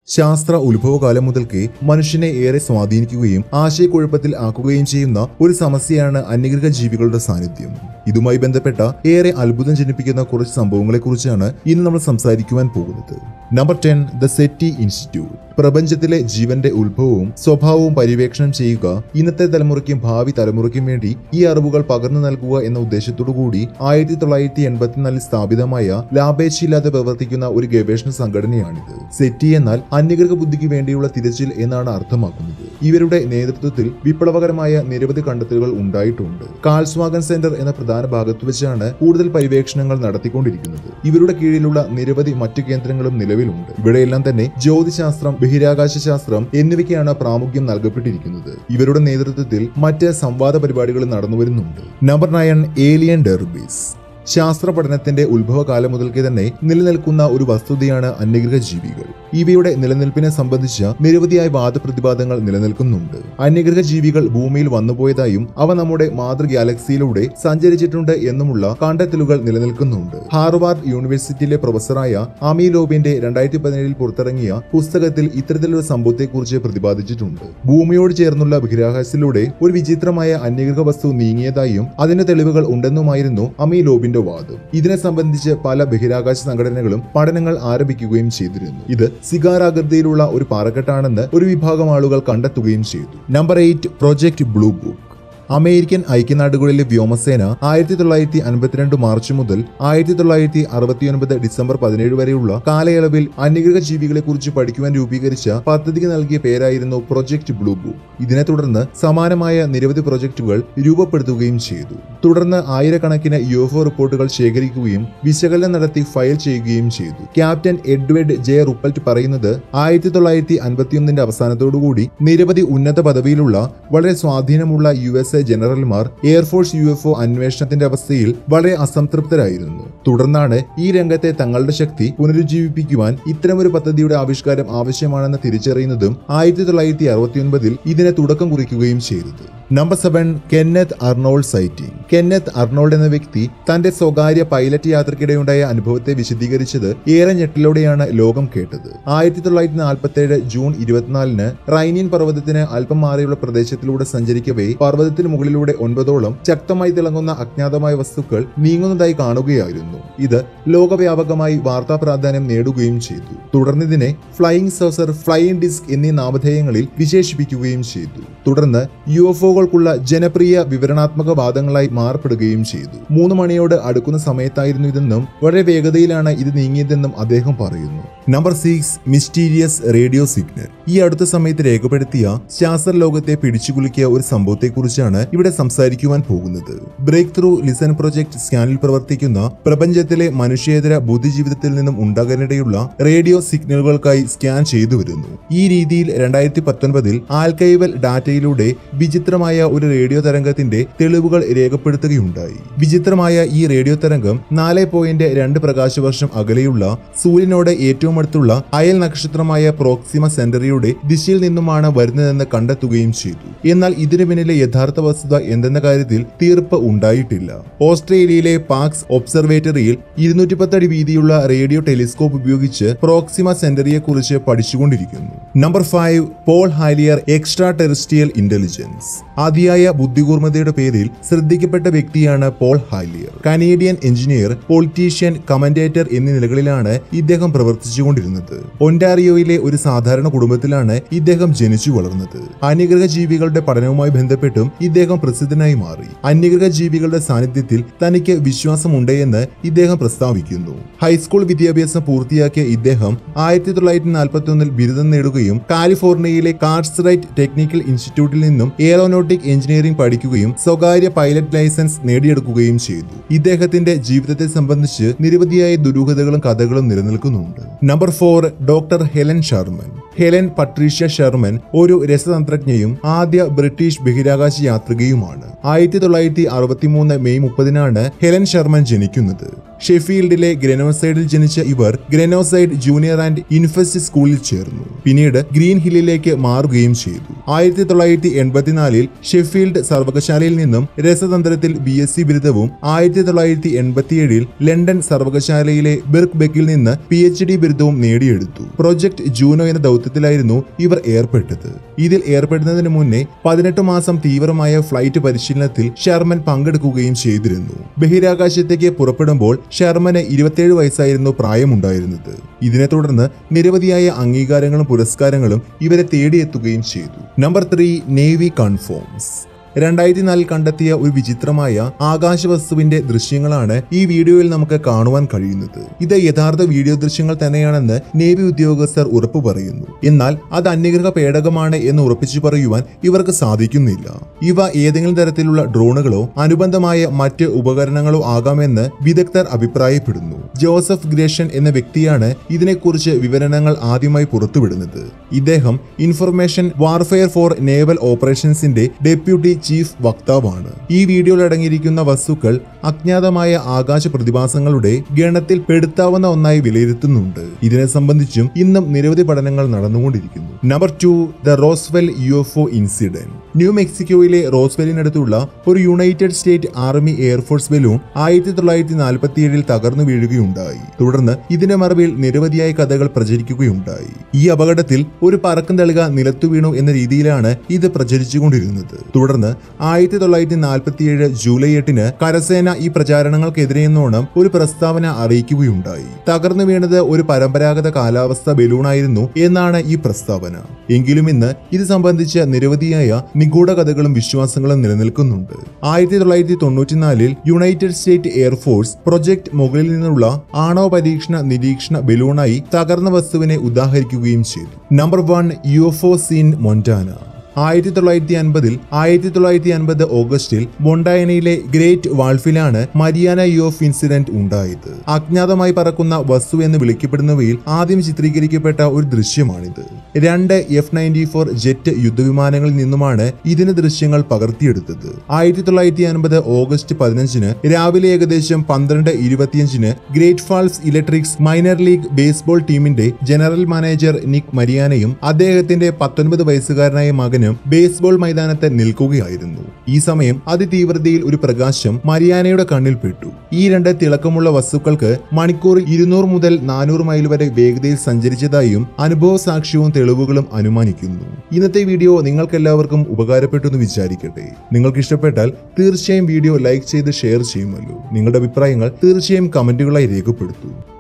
ശാസ്ത്ര ഉത്ഭവകാലം മുതൽക്കേ മനുഷ്യനെ ഏറെ സ്വാധീനിക്കുകയും ആശയക്കുഴപ്പത്തിൽ ആക്കുകയും ചെയ്യുന്ന ഒരു സമസ്യയാണ് അന്യഗ്രഹ ജീവികളുടെ സാന്നിധ്യം ഇതുമായി ബന്ധപ്പെട്ട ഏറെ അത്ഭുതം ജനിപ്പിക്കുന്ന കുറച്ച് സംഭവങ്ങളെക്കുറിച്ചാണ് ഇന്ന് നമ്മൾ സംസാരിക്കുവാൻ പോകുന്നത് number ten the SETI institute പ്രപഞ്ചത്തിലെ ജീവന്റെ ഉത്ഭവവും സ്വഭാവവും പര്യവേക്ഷണം ചെയ്യുക ഇന്നത്തെ തലമുറയ്ക്കും ഭാവി തലമുറയ്ക്കും വേണ്ടി ഈ അറിവുകൾ പകർന്നു നൽകുക എന്ന ഉദ്ദേശത്തോടു കൂടി ആയിരത്തി തൊള്ളായിരത്തി എൺപത്തിനാലിൽ സ്ഥാപിതമായ ലാഭേച്ഛയില്ലാതെ പ്രവർത്തിക്കുന്ന ഒരു ഗവേഷണ സംഘടനയാണിത് സെറ്റി എന്നാൽ അന്യഗ്രഹ ബുദ്ധിക്ക് വേണ്ടിയുള്ള തിരച്ചിൽ എന്നാണ് അർത്ഥമാക്കുന്നത് ഇവരുടെ നേതൃത്വത്തിൽ വിപ്ലവകരമായ നിരവധി കണ്ടെത്തലുകൾ ഉണ്ടായിട്ടുണ്ട് കാൾസ്വാഗൻ സെന്റർ എന്ന പ്രധാന ഭാഗത്ത് വെച്ചാണ് കൂടുതൽ പര്യവേക്ഷണങ്ങൾ നടത്തിക്കൊണ്ടിരിക്കുന്നത് ഇവരുടെ കീഴിലുള്ള നിരവധി മറ്റു കേന്ദ്രങ്ങളും നിലവിലുണ്ട് ഇവിടെയെല്ലാം തന്നെ ജ്യോതിശാസ്ത്രം ബഹിരാകാശ ശാസ്ത്രം എന്നിവയ്ക്കാണ് പ്രാമുഖ്യം നൽകപ്പെട്ടിരിക്കുന്നത് ഇവരുടെ നേതൃത്വത്തിൽ മറ്റ് സംവാദ പരിപാടികൾ നടന്നുവരുന്നുണ്ട് നമ്പർ നയൻ ഏലിയൻ ഡെർബീസ് ശാസ്ത്ര പഠനത്തിന്റെ ഉത്ഭവകാലം മുതൽക്കേ തന്നെ നിലനിൽക്കുന്ന ഒരു വസ്തുതയാണ് അന്യഗ്രഹ ജീവികൾ ഇവയുടെ നിലനിൽപ്പിനെ സംബന്ധിച്ച നിരവധിയായ വാദപ്രതിവാദങ്ങൾ നിലനിൽക്കുന്നുണ്ട് അന്യഗ്രഹ ജീവികൾ ഭൂമിയിൽ വന്നുപോയതായും അവ നമ്മുടെ മാതൃ ഗാലക്സിയിലൂടെ സഞ്ചരിച്ചിട്ടുണ്ട് എന്നുമുള്ള കണ്ടെത്തലുകൾ നിലനിൽക്കുന്നുണ്ട് ഹാർവാർഡ് യൂണിവേഴ്സിറ്റിയിലെ പ്രൊഫസറായ അമി ലോബിന്റെ രണ്ടായിരത്തി പതിനേഴിൽ പുറത്തിറങ്ങിയ പുസ്തകത്തിൽ ഇത്തരത്തിലൊരു സംഭവത്തെക്കുറിച്ച് പ്രതിപാദിച്ചിട്ടുണ്ട് ഭൂമിയോട് ചേർന്നുള്ള ബഹിരാകാശത്തിലൂടെ ഒരു വിചിത്രമായ അന്യഗ്രഹ വസ്തു നീങ്ങിയതായും അതിന് തെളിവുകൾ ഉണ്ടെന്നുമായിരുന്നു അമി ലോബിന്റെ വാദം ഇതിനെ സംബന്ധിച്ച് പല ബഹിരാകാശ സംഘടനകളും പഠനങ്ങൾ ആരംഭിക്കുകയും ചെയ്തിരുന്നു ഇത് സിഗാരാകൃതിയിലുള്ള ഒരു പാറക്കെട്ടാണെന്ന് ഒരു വിഭാഗം ആളുകൾ കണ്ടെത്തുകയും ചെയ്തു number eight project blue book American ഐക്യനാടുകളിലെ വ്യോമസേന ആയിരത്തി തൊള്ളായിരത്തി അൻപത്തിരണ്ട് മാർച്ച് മുതൽ ആയിരത്തി തൊള്ളായിരത്തി അറുപത്തിയൊൻപത് ഡിസംബർ പതിനേഴ് വരെയുള്ള കാലയളവിൽ അന്യഗ്രഹ ജീവികളെ കുറിച്ച് പഠിക്കുവാൻ രൂപീകരിച്ച പദ്ധതിക്ക് നൽകിയ പേരായിരുന്നു പ്രൊജക്ട് ബ്ലൂ ബുക്ക് ഇതിനെ തുടർന്ന് സമാനമായ നിരവധി പ്രൊജക്ടുകൾ രൂപപ്പെടുത്തുകയും ചെയ്തു തുടർന്ന് ആയിരക്കണക്കിന് യുഎഫ്ഒ റിപ്പോർട്ടുകൾ ശേഖരിക്കുകയും വിശകലനം നടത്തി ഫയൽ ചെയ്യുകയും ചെയ്തു ക്യാപ്റ്റൻ എഡ്വേർഡ് ജെ റുപ്പൽറ്റ് പറയുന്നത് ആയിരത്തി തൊള്ളായിരത്തി അൻപത്തിയൊന്നിന്റെ അവസാനത്തോടുകൂടി നിരവധി ഉന്നത പദവിയിലുള്ള വളരെ സ്വാധീനമുള്ള യു എസ് എ ജനറൽമാർ എയർഫോഴ്സ് യു എഫ് ഒ അന്വേഷണത്തിന്റെ അവസ്ഥയിൽ വളരെ അസംതൃപ്തരായിരുന്നു തുടർന്നാണ് ഈ രംഗത്തെ തങ്ങളുടെ ശക്തി പുനരുജ്ജീവിപ്പിക്കുവാൻ ഇത്തരമൊരു പദ്ധതിയുടെ ആവിഷ്കാരം ആവശ്യമാണെന്ന് തിരിച്ചറിയുന്നതും ആയിരത്തി തൊള്ളായിരത്തി അറുപത്തിയൊൻപതിൽ ഇതിനെ തുടക്കം കുറിക്കുകയും ചെയ്തത് number seven Kenneth Arnold sighting Kenneth Arnold എന്ന വ്യക്തി തന്റെ സ്വകാര്യ പൈലറ്റ് യാത്രക്കിടെയുണ്ടായ അനുഭവത്തെ വിശദീകരിച്ചത് ഏറെ ഞെട്ടലോടെയാണ് ലോകം കേട്ടത് ആയിരത്തി തൊള്ളായിരത്തി നാൽപ്പത്തി ഏഴ് ജൂൺ ഇരുപത്തിനാലിന് റൈനിയൻ പർവ്വതത്തിന് അല്പം മാറിയുള്ള പ്രദേശത്തിലൂടെ സഞ്ചരിക്കവേ പർവ്വതത്തിന് മുകളിലൂടെ ഒൻപതോളം ശക്തമായി തിളങ്ങുന്ന അജ്ഞാതമായ വസ്തുക്കൾ നീങ്ങുന്നതായി കാണുകയായിരുന്നു ഇത് ലോകവ്യാപകമായി വാർത്താ പ്രാധാന്യം നേടുകയും ചെയ്തു തുടർന്ന് ഇതിനെ ഫ്ലൈയിങ് സോസർ ഫ്ലൈയിങ് ഡിസ്ക് എന്നീ നാമധേയങ്ങളിൽ വിശേഷിപ്പിക്കുകയും ചെയ്തു തുടർന്ന് യു എഫ് ഒകൾക്കുള്ള ജനപ്രിയ വിവരണാത്മക വാദങ്ങളായി മാറപ്പെടുകയും ചെയ്തു മൂന്ന് മണിയോട് അടുക്കുന്ന സമയത്തായിരുന്നു ഇതെന്നും വളരെ വേഗതയിലാണ് ഇത് നീങ്ങിയതെന്നും അദ്ദേഹം പറയുന്നു number six mysterious radio signal ഈ അടുത്ത സമയത്ത് രേഖപ്പെടുത്തിയ ശാസ്ത്ര ലോകത്തെ പിടിച്ചുകുലുക്കിയ ഒരു സംഭവത്തെക്കുറിച്ചാണ് ഇവിടെ സംസാരിക്കുവാൻ പോകുന്നത് ബ്രേക്ക് ത്രൂ ലിസൺ പ്രൊജക്ട് സ്കാനിൽ പ്രവർത്തിക്കുന്ന പ്രപഞ്ചത്തിലെ മനുഷ്യേതര ബുദ്ധിജീവിതത്തിൽ നിന്നും ഉണ്ടാകാനിടയുള്ള റേഡിയോ സിഗ്നലുകൾക്കായി സ്കാൻ ചെയ്തു വരുന്നു ഈ രീതിയിൽ രണ്ടായിരത്തി പത്തൊൻപതിൽ ആൽക്കൈവൽ ഡാറ്റയിലൂടെ വിചിത്രമായ ഒരു റേഡിയോ തരംഗത്തിന്റെ തെളിവുകൾ രേഖപ്പെടുത്തുകയുണ്ടായി വിചിത്രമായ ഈ റേഡിയോ തരംഗം നാല് പോയിന്റ് രണ്ട് പ്രകാശവർഷം അകലെയുള്ള സൂര്യനോട് ഏറ്റവും അടുത്തുള്ള അയൽ നക്ഷത്രമായ പ്രോക്സിമ സെന്ററിയുടെ ദിശയിൽ നിന്നുമാണ് വരുന്നതെന്ന് കണ്ടെത്തുകയും ചെയ്തു എന്നാൽ ഇതിനു പിന്നിലെ യഥാർത്ഥ വസ്തുത എന്തെന്ന കാര്യത്തിൽ തീർപ്പ് ഉണ്ടായിട്ടില്ല ഓസ്ട്രേലിയയിലെ പാക്സ് ഒബ്സർവേറ്ററിയിൽ ഇരുന്നൂറ്റി പത്തടി വീതിയുള്ള റേഡിയോ ടെലിസ്കോപ്പ് ഉപയോഗിച്ച് പ്രോക്സിമ സെന്ററിയെ കുറിച്ച് പഠിച്ചുകൊണ്ടിരിക്കുന്നു number five Paul Hellyer extraterrestrial intelligence അതിയായ ബുദ്ധികൂർമ്മതയുടെ പേരിൽ ശ്രദ്ധിക്കപ്പെട്ട വ്യക്തിയാണ് Paul Hellyer Canadian engineer politician commentator എന്നീ നിലകളിലാണ് ഇദ്ദേഹം പ്രവർത്തിച്ചുകൊണ്ടിരുന്നത് ഒൻറ്റാറിയോയിലെ ഒരു സാധാരണ കുടുംബത്തിലാണ് ഇദ്ദേഹം ജനിച്ചു വളർന്നത് അന്യഗ്രഹ ജീവികളുടെ പഠനവുമായി ബന്ധപ്പെട്ടും ഇദ്ദേഹം പ്രസിദ്ധനായി മാറി അന്യഗ്രഹ ജീവികളുടെ സാന്നിധ്യത്തിൽ തനിക്ക് വിശ്വാസമുണ്ടെന്ന് ഇദ്ദേഹം പ്രസ്താവിക്കുന്നു ഹൈസ്കൂൾ വിദ്യാഭ്യാസം പൂർത്തിയാക്കിയ ഇദ്ദേഹം ആയിരത്തി തൊള്ളായിരത്തി നാൽപ്പത്തി ഒന്നിൽ ബിരുദം നേടുകയും കാലിഫോർണിയയിലെ കാർസ്റൈറ്റ് ടെക്നിക്കൽ ഇൻസ്റ്റിറ്റ്യൂട്ടിൽ നിന്നും എയറോനോട്ടിക് എഞ്ചിനീയറിംഗ് പഠിക്കുകയും സ്വകാര്യ പൈലറ്റ് ലൈസൻസ് നേടിയെടുക്കുകയും ചെയ്തു ഇദ്ദേഹത്തിന്റെ ജീവിതത്തെ സംബന്ധിച്ച് നിരവധിയായ ദുരൂഹതകളും കഥകളും നിലനിൽക്കുന്നുണ്ട് number four doctor Helen Sharman Helen Patricia Sharman ഒരു രസതന്ത്രജ്ഞയും ആദ്യ ബ്രിട്ടീഷ് ബഹിരാകാശ യാത്രികയുമാണ് ആയിരത്തി തൊള്ളായിരത്തി അറുപത്തിമൂന്ന് മെയ് മുപ്പതിനാണ് ഹെലൻ ഷർമൻ ജനിക്കുന്നത് ഷെഫീൽഡിലെ ഗ്രനോസൈഡിൽ ജനിച്ച ഇവർ ഗ്രനോസൈഡ് ജൂനിയർ ആൻഡ് ഇൻഫസ്റ്റ് സ്കൂളിൽ ചേർന്നു പിന്നീട് ഗ്രീൻ ഹില്ലിലേക്ക് മാറുകയും ചെയ്തു ആയിരത്തി തൊള്ളായിരത്തി എൺപത്തിനാലിൽ ഷെഫീൽഡ് സർവകലാശാലയിൽ നിന്നും രസതന്ത്രത്തിൽ ബി എസ് സി ബിരുദവും ആയിരത്തി തൊള്ളായിരത്തി എൺപത്തിയേഴിൽ ലണ്ടൻ സർവകലാശാലയിലെ ബിർക്ക് ബെക്കിൽ നിന്ന് പി എച്ച് ഡി ബിരുദവും നേടിയെടുത്തു പ്രൊജക്ട് ജൂനോ എന്ന ദൗത്യത്തിലായിരുന്നു ഇവർ ഏർപ്പെട്ടത് ഇതിൽ ഏർപ്പെടുന്നതിന് മുന്നേ പതിനെട്ട് മാസം തീവ്രമായ ഫ്ലൈറ്റ് പരിശീലനത്തിൽ ഷെർമൻ പങ്കെടുക്കുകയും ചെയ്തിരുന്നു ബഹിരാകാശത്തേക്ക് പുറപ്പെടുമ്പോൾ ഷെർമന് ഇരുപത്തിയേഴ് വയസ്സായിരുന്നു പ്രായമുണ്ടായിരുന്നത് ഇതിനെ തുടർന്ന് നിരവധിയായ അംഗീകാരങ്ങളും പുരസ്കാരങ്ങളും ഇവരെ തേടിയെത്തുകയും ചെയ്തു നമ്പർ ത്രീ നേവി കൺഫോംസ് രണ്ടായിരത്തി നാലിൽ കണ്ടെത്തിയ ഒരു വിചിത്രമായ ആകാശവസ്തുവിന്റെ ദൃശ്യങ്ങളാണ് ഈ വീഡിയോയിൽ നമുക്ക് കാണുവാൻ കഴിയുന്നത് ഇത് യഥാർത്ഥ വീഡിയോ ദൃശ്യങ്ങൾ തന്നെയാണെന്ന് നേവി ഉദ്യോഗസ്ഥർ ഉറപ്പു പറയുന്നു എന്നാൽ അത് അന്യഗ്രഹ പേടകമാണ് എന്ന് ഉറപ്പിച്ചു പറയുവാൻ ഇവർക്ക് സാധിക്കുന്നില്ല ഇവ ഏതെങ്കിലും തരത്തിലുള്ള ഡ്രോണുകളോ അനുബന്ധമായ മറ്റ് ഉപകരണങ്ങളോ ആകാമെന്ന് വിദഗ്ധർ അഭിപ്രായപ്പെടുന്നു ജോസഫ് ഗ്രേഷൻ എന്ന വ്യക്തിയാണ് ഇതിനെക്കുറിച്ച് വിവരണങ്ങൾ ആദ്യമായി പുറത്തുവിടുന്നത് ഇദ്ദേഹം ഇൻഫർമേഷൻ വാർഫെയർ ഫോർ നേവൽ ഓപ്പറേഷൻസിന്റെ ഡെപ്യൂട്ടി ചീഫ് വക്താവാണ് ഈ വീഡിയോയിൽ അടങ്ങിയിരിക്കുന്ന വസ്തുക്കൾ അജ്ഞാതമായ ആകാശ പ്രതിഭാസങ്ങളുടെ ഗണത്തിൽ പെടുത്താവുന്ന ഒന്നായി വിലയിരുത്തുന്നുണ്ട് ഇതിനെ സംബന്ധിച്ചും ഇന്നും നിരവധി പഠനങ്ങൾ നടന്നുകൊണ്ടിരിക്കുന്നു number two the Roswell U F O incident new മെക്സിക്കോയിലെ റോസ്വെലിനടുത്തുള്ള ഒരു United State army air force balloon ആയിരത്തി തൊള്ളായിരത്തി നാൽപ്പത്തിയേഴിൽ തകർന്നു വീഴുകയുണ്ടായി തുടർന്ന് ഇതിന്റെ മറവിൽ നിരവധിയായ കഥകൾ പ്രചരിക്കുകയുണ്ടായി ഈ അപകടത്തിൽ ഒരു പറക്കം തളിക നിലത്തു വീണു എന്ന രീതിയിലാണ് ഇത് പ്രചരിച്ചുകൊണ്ടിരുന്നത് തുടർന്ന് ആയിരത്തി തൊള്ളായിരത്തി നാൽപ്പത്തിയേഴ് ജൂലൈ എട്ടിന് കരസേന ഈ പ്രചാരണങ്ങൾക്കെതിരെയെന്നോണം ഒരു പ്രസ്താവന അറിയിക്കുകയുണ്ടായി തകർന്നു വീണത് ഒരു പരമ്പരാഗത കാലാവസ്ഥ ബലൂണായിരുന്നു എന്നാണ് ഈ പ്രസ്താവന എങ്കിലും ഇന്ന് ഇത് സംബന്ധിച്ച് നിരവധിയായ നിഗൂഢ കഥകളും വിശ്വാസങ്ങളും നിലനിൽക്കുന്നുണ്ട് ആയിരത്തി തൊള്ളായിരത്തി തൊണ്ണൂറ്റിനാലിൽ യുണൈറ്റഡ് സ്റ്റേറ്റ് എയർഫോഴ്സ് പ്രൊജക്ട് മുകളിൽ നിന്നുള്ള ആണവ പരീക്ഷണ നിരീക്ഷണ ബലൂണായി തകർന്ന വസ്തുവിനെ ഉദാഹരിക്കുകയും ചെയ്തു number one U F O scene Montana ആയിരത്തി തൊള്ളായിരത്തി അൻപതിൽ ആയിരത്തി തൊള്ളായിരത്തി അൻപത് ഓഗസ്റ്റിൽ മൊണ്ടായനയിലെ ഗ്രേറ്റ് വാൾഫിലാണ് മരിയാന യു ഓഫ് ഇൻസിഡന്റ് ഉണ്ടായത് അജ്ഞാതമായി പറക്കുന്ന വസ്തു എന്ന് വിളിക്കപ്പെടുന്നവയിൽ ആദ്യം ചിത്രീകരിക്കപ്പെട്ട ഒരു ദൃശ്യമാണിത് രണ്ട് എഫ് നയൻറ്റി ഫോർ ജെറ്റ് യുദ്ധവിമാനങ്ങളിൽ നിന്നുമാണ് ഇതിന് ദൃശ്യങ്ങൾ പകർത്തിയെടുത്തത് ആയിരത്തി തൊള്ളായിരത്തി അൻപത് ഓഗസ്റ്റ് പതിനഞ്ചിന് രാവിലെ ഏകദേശം പന്ത്രണ്ട് ഇരുപത്തിയഞ്ചിന് Great Falls Electrics minor league baseball ടീമിന്റെ ജനറൽ മാനേജർ നിക് മരിയാനയും അദ്ദേഹത്തിന്റെ പത്തൊൻപത് വയസ്സുകാരനായ മകനും ബേസ്ബോൾ മൈതാനത്ത് നിൽക്കുകയായിരുന്നു ഈ സമയം അതിതീവ്രതയിൽ ഒരു പ്രകാശം മരിയാനയുടെ കണ്ണിൽ പെട്ടു ഈ രണ്ട് തിളക്കമുള്ള വസ്തുക്കൾക്ക് മണിക്കൂറിൽ ഇരുന്നൂറ് മുതൽ നാനൂറ് മൈൽ വരെ വേഗതയിൽ സഞ്ചരിച്ചതായും അനുഭവ സാക്ഷ്യവും തെളിവുകളും അനുമാനിക്കുന്നു ഇന്നത്തെ വീഡിയോ നിങ്ങൾക്കെല്ലാവർക്കും ഉപകാരപ്പെട്ടു എന്ന് വിചാരിക്കട്ടെ നിങ്ങൾക്ക് ഇഷ്ടപ്പെട്ടാൽ തീർച്ചയായും വീഡിയോ ലൈക്ക് ചെയ്ത് ഷെയർ ചെയ്യുമല്ലോ നിങ്ങളുടെ അഭിപ്രായങ്ങൾ തീർച്ചയായും കമന്റുകളായി രേഖപ്പെടുത്തൂ